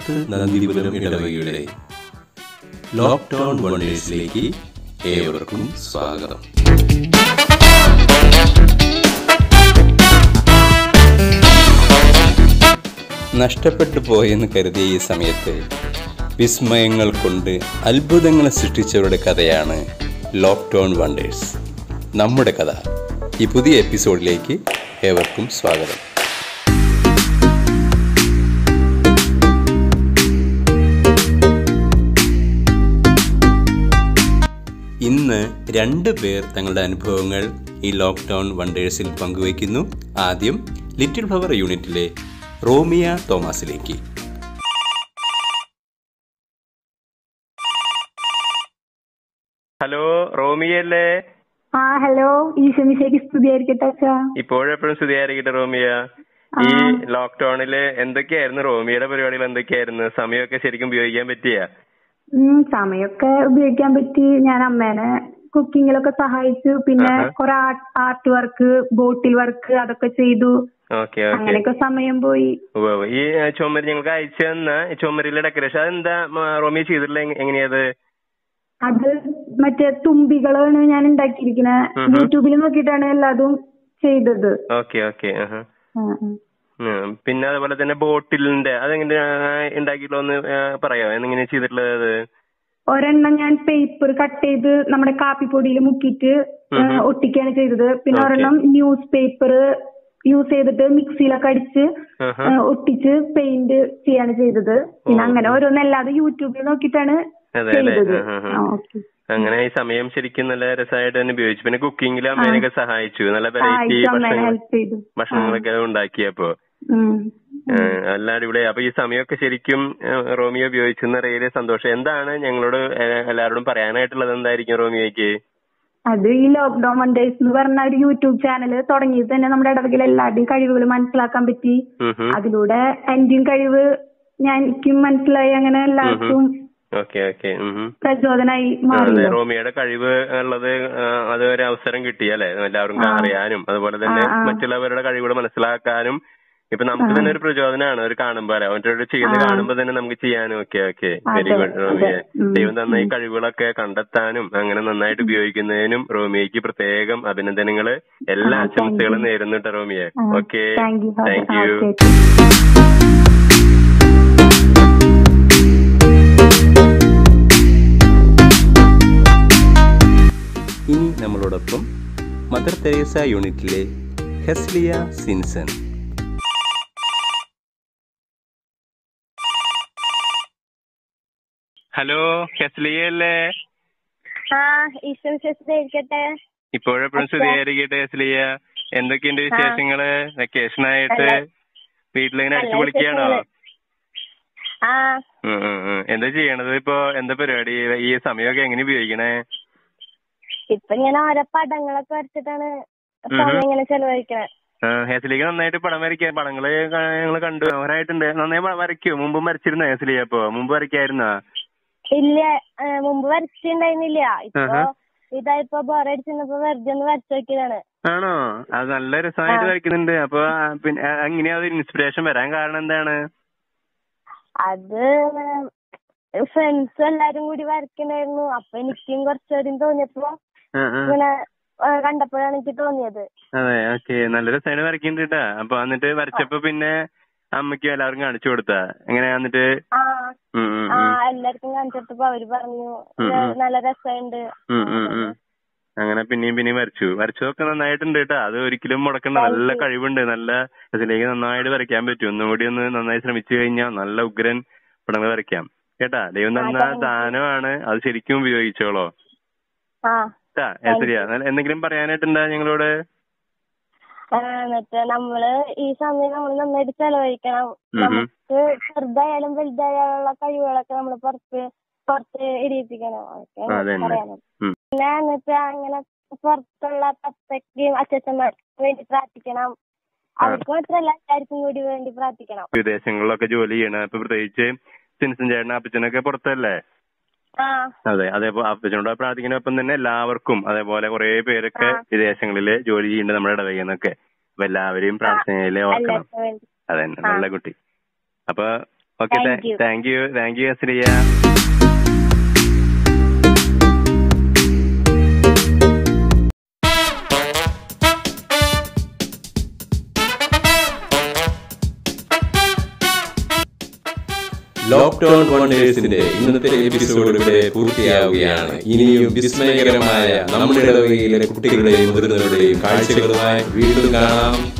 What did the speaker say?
North നന്ദിപുരം ഇടവകയുടെ lockdown വണ്ടേഴ്സിലേക്ക് ഏവർക്കും സ്വാഗതം നഷ്ടപ്പെട്ടു പോയെന്ന് കരുതിയ ഈ സമയത്ത് വിസ്മയങ്ങൾ കൊണ്ട് അത്ഭുതങ്ങൾ സൃഷ്ടിച്ചവരുടെ കഥയാണ് ലോക്ക്ഡൗൺ വണ്ടേഴ്സ് നമ്മുടെ കഥ ഈ പുതിയ എപ്പിസോഡിലേക്ക് ഏവർക്കും സ്വാഗതം ഇന്ന് രണ്ട് പേർ തങ്ങളുടെ അനുഭവങ്ങൾ ഈ ലോക്ക്ഡൗൺ വണ്ടേഴ്സിൽ പങ്കുവയ്ക്കുന്നു ആദ്യം ലിറ്റിൽ ഫ്ലവർ യൂണിറ്റിലെ റോമിയ തോമസിലേക്ക് ഹലോ റോമിയല്ലേ ആ ഹലോ ഈശോമിശേക്ക് സ്തുതിയായിരിക്കട്ടെ അച്ഛാ ഇപ്പോഴെപ്പോഴും സ്തുതിയായിരിക്കട്ടെ റോമിയ ഈ ലോക്ക്ഡൌണില് എന്തൊക്കെയായിരുന്നു റോമിയുടെ പരിപാടികൾ എന്തൊക്കെയായിരുന്നു സമയമൊക്കെ ശരിക്കും ഉപയോഗിക്കാൻ പറ്റിയ ഉം സമയമൊക്കെ ഉപയോഗിക്കാൻ പറ്റി ഞാൻ അമ്മേനെ കുക്കിങ്ങിലൊക്കെ സഹായിച്ചു പിന്നെ ആഹാ. കുറെ ആർട്ട് വർക്ക് ബോട്ടിൽ വർക്ക് അതൊക്കെ ചെയ്തു ഓക്കെ ഓക്കെ അങ്ങനെയൊക്കെ സമയം പോയി ഈ ഏഹ്, ചുമര് ഞങ്ങൾക്ക് അയച്ചു തന്ന ഈ ചുമരിലെ ഡെക്കറേഷൻ അതെന്താ മ, റോമിയ ചെയ്തിട്ടുള്ള എങ്ങ- എങ്ങനെയത് അത് മറ്റേ തുമ്പികളാണ് ഞാൻ ഉണ്ടാക്കിയിരിക്കുന്നത് ഉം. യൂട്യൂബിൽ നോക്കിയിട്ടാണ് എല്ലാതും ചെയ്തത് ഓക്കെ ഓക്കെ ആഹാ. ആ, ആ. ഉം. പിന്നെ അതുപോലെ തന്നെ ബോട്ടിലിന്റെ അതെങ്ങനെ ഉണ്ടാക്കിയിട്ടുള്ള ഒന്ന് ഏഹ്, പറയാമോ എന്നെങ്ങനെ ചെയ്തിട്ടുള്ളത് അത് ഒരെണ്ണം ഞാൻ പേപ്പർ കട്ട് ചെയ്ത് നമ്മുടെ കാപ്പിപ്പൊടിയിൽ മുക്കിയിട്ട് ഏ, ഉം. ഒട്ടിക്കുകയാണ് ചെയ്തത് പിന്നെ Okay. ഒരെണ്ണം ന്യൂസ് പേപ്പർ യൂസ് ചെയ്തിട്ട് മിക്സിയിലൊക്കെ അടിച്ച് ആഹാ. ഏ, ഒട്ടിച്ച് പെയിന്റ് ചെയ്യാണ് ചെയ്തത് പിന്നെ ഓ. അങ്ങനെ ഓരോന്നല്ലാതെ യൂട്യൂബിൽ നോക്കിയിട്ടാണ് അതെ അല്ലേ ചെയ്തത് ആഹാ. ആ, okay. അങ്ങനെ ഈ സമയം ശരിക്കും നല്ല രസമായിട്ട് തന്നെ ഉപയോഗിച്ചു പിന്നെ കുക്കിങ്ങിൽ അമ്മേനൊക്കെ സഹായിച്ചു നല്ല വെറൈറ്റി സഹായിച്ചു അമ്മേനെ ഭക്ഷണങ്ങൾ ഹെൽപ്പ് ചെയ്തു ഭക്ഷണങ്ങളൊക്കെ ഉണ്ടാക്കിയപ്പോ ഉം. ഏഹ്, എല്ലാം അടിപൊളി അപ്പൊ ഈ സമയമൊക്കെ ശരിക്കും ഏഹ്, റോമിയോ ഉപയോഗിച്ചെന്ന അറിയിലെ സന്തോഷം എന്താണ് ഞങ്ങളോട് ഏഹ്, എല്ലാവരോടും പറയാനായിട്ടുള്ളത് എന്തായിരിക്കും റോമിയോയ്ക്ക് അത് ഈ ലോക്ക്ഡൌൺ വണ്ടേഴ്സ് എന്ന് പറഞ്ഞ ഒരു യൂട്യൂബ് ചാനൽ തുടങ്ങിയത് തന്നെ നമ്മുടെ ഇടവകയിലെ എല്ലാവരുടെയും കഴിവുകൾ മനസ്സിലാക്കാൻ പറ്റി അതിലൂടെ എന്റെയും കഴിവ് ഞാൻ എനിക്കും മനസ്സിലായി അങ്ങനെ എല്ലാവർക്കും ഓക്കെ ഓക്കെ പ്രചോദനായി അതെ മാറിയോ റോമിയോയുടെ കഴിവ് ഉള്ളത് ഏഹ്, അത് ഒരു അവസരം കിട്ടി അല്ലെ എല്ലാവർക്കും ആ. അറിയാനും അതുപോലെ തന്നെ ആ, ആ. മറ്റുള്ളവരുടെ കഴിവുകൾ മനസ്സിലാക്കാനും ഇപ്പൊ നമുക്ക് ആ. തന്നെ ഒരു പ്രചോദനമാണ് ഒരു കാണുമ്പോ അല്ലെ അവൻ്റെ ചെയ്യുന്ന ആ. കാണുമ്പോ തന്നെ നമുക്ക് ചെയ്യാനും ഓക്കെ ഓക്കെ വെരി അതെ, ഗുഡ് റോമിയ അതെ. ഉം, ദൈവം തന്ന ഈ ഉം. കഴിവുകളൊക്കെ കണ്ടെത്താനും അങ്ങനെ നന്നായിട്ട് ഉപയോഗിക്കുന്നതിനും റോമിയയ്ക്ക് പ്രത്യേകം അഭിനന്ദനങ്ങള് എല്ലാ ആ, thank ആശംസകളും you. നേരുന്നു കേട്ടോ റോമിയ ആ, okay thank you, father. Thank ആ, യു okay. ഇനി നമ്മളോടൊപ്പം മദർ തെരേസ യൂണിറ്റിലെ ഹെസ്ലിയ സിൻസൺ ഹലോ ഹെസ്ലിയ അല്ലേ ആ ഈശ്വര വിശ്വസിച്ചിരിക്കട്ടെ ഇപ്പോഴെപ്പോഴും സ്തുതിയായിരിക്കട്ടെ ഹെസ്ലിയ എന്തൊക്കെയുണ്ട് വിശേഷങ്ങള് വെക്കേഷൻ ആയിട്ട് നല്ല- വീട്ടിലിങ്ങനെ അടിച്ചു നല്ല പൊളിക്കുകയാണോ വിശേഷങ്ങള്. ആ ഉം, ഉം, ഉം. എന്താ ചെയ്യണത് ഇപ്പൊ എന്താ പരിപാടി ഈ സമയമൊക്കെ എങ്ങനെ ഉപയോഗിക്കണേ ഇപ്പൊ ഞാൻ ഓരോ പടങ്ങളൊക്കെ വരച്ചിട്ടാണ് ഉം. സമയം ഇങ്ങനെ ചെലവഴിക്കണേ ആ, ഹേസലിക്ക് നന്നായിട്ട് പടം വരയ്ക്കുക പടങ്ങള് ഞങ്ങൾ കണ്ടു അവരായിട്ടുണ്ട് നന്നായി പ- വരയ്ക്കോ മുമ്പും വരച്ചിരുന്നോ ഹേസലിയ ഇപ്പൊ മുമ്പ് വരയ്ക്കായിരുന്നോ ഇല്ല ഏ, മുമ്പ് വരച്ചിട്ടുണ്ടായിരുന്നില്ല ഇപ്പൊ ആഹാ. ഇതായിപ്പോ ബോറടിച്ചിരുന്നപ്പോ വെറുതെ ഒന്ന് വരച്ചു നോക്കിയതാണ് ആണോ അത് നല്ല രസമായിട്ട് ആ. വരയ്ക്കുന്നുണ്ട് അപ്പൊ ആ, പിന്നെ ആ, എങ്ങനെയാ ഒരു ഇൻസ്പിറേഷൻ വരാൻ കാരണം എന്താണ് അത് ഫ്രണ്ട്സ് എല്ലാരും കൂടി വരക്കണ്ടായിരുന്നു അപ്പൊ എനിക്കും കുറച്ചുകൂടി തോന്നിയപ്പോ ആ, ആ. ഇങ്ങനെ ഏ, കണ്ടപ്പോഴാണ് എനിക്ക് തോന്നിയത് അതെ ഓക്കെ നല്ല രസമായിട്ട് വരയ്ക്കുന്നുണ്ട് കേട്ടാ അപ്പൊ എന്നിട്ട് വരച്ചപ്പോ പിന്നെ അമ്മയ്ക്കും എല്ലാവർക്കും കാണിച്ചു കൊടുത്താ എങ്ങനെയാ എന്നിട്ട് ആ ഉം, ഉം, ആ ഉം. എല്ലാവർക്കും കാണിച്ചപ്പോ അവര് പറഞ്ഞു ഉം, ഇത് ഉം. നല്ല രസമുണ്ട് ഉം, ഉം, ഉം. അങ്ങനെ പിന്നെയും പിന്നെയും വരച്ചു വരച്ചതൊക്കെ നന്നായിട്ടുണ്ട് കേട്ടാ അത് ഒരിക്കലും മുടക്കണ്ട Thank നല്ല you. കഴിവുണ്ട് നല്ല അതിലേക്ക് നന്നായിട്ട് വരയ്ക്കാൻ പറ്റും ഒന്നുകൂടി ഒന്ന് നന്നായി ശ്രമിച്ചു കഴിഞ്ഞാൽ നല്ല ഉഗ്രൻ പടങ്ങൾ വരയ്ക്കാം കേട്ടാ ദൈവം ആ, തന്ന thank you. ദാനമാണ് അത് ശരിക്കും ഉപയോഗിച്ചോളോ ആ കേട്ടാ Thank ശരിയാ എന്തെങ്കിലും പറയാനായിട്ടുണ്ടാ ഞങ്ങളോട് ആ, എന്നിട്ട് നമ്മള് ഈ സമയം നമ്മൾ നന്നായിട്ട് ചെലവഴിക്കണം ഉം. നമുക്ക് ചെറുതായാലും വലുതായാലുള്ള കഴിവുകളൊക്കെ നമ്മൾ പുറത്ത് പുറത്ത് ഇടിയിപ്പിക്കണം അതൊക്കെ അതന്നെ. പറയാനുള്ളത് ഉം. പിന്നെ എന്നിട്ട് അങ്ങനെ പുറത്തുള്ള തത്തയ്ക്കും അച്ഛച്ചന്മാർക്കും വേണ്ടി പ്രാർത്ഥിക്കണം അവർക്ക് മാത്രമല്ല എല്ലാവർക്കും കൂടി വേണ്ടി പ്രാർത്ഥിക്കണം വിദേശങ്ങളിലൊക്കെ ജോലി ചെയ്യണ ഇപ്പൊ പ്രത്യേകിച്ച് സിൻസൻ ചേട്ടൻ അപ്പച്ചനൊക്കെ പുറത്തല്ലേ ആ അതെ അതേപോലെ അപ്പച്ചനോട് പ്രാർത്ഥിക്കുന്നതിനൊപ്പം തന്നെ എല്ലാവർക്കും അതേപോലെ കുറെ പേരൊക്കെ ആ. വിദേശങ്ങളില് ജോലി ചെയ്യുന്നുണ്ട് നമ്മുടെ ഇടവകയെന്നൊക്കെ അപ്പൊ എല്ലാവരെയും പ്രാർത്ഥനയിലെ ഓർക്കണം എല്ലാവർക്കും വേണ്ടി അതന്നെ ആ. നല്ല കുട്ടി അപ്പൊ okay Thank you. Thank you thank you Asriya lockdown വണ്ടേഴ്സിന്റെ ഇന്നത്തെ എപ്പിസോഡ് ഇവിടെ പൂർത്തിയാവുകയാണ് ഇനിയും വിസ്മയകരമായ നമ്മുടെ ഇടവകയിലെ കുട്ടികളുടെയും മുതിർന്നവരുടെയും കാഴ്ചകളുമായി വീണ്ടും കാണാം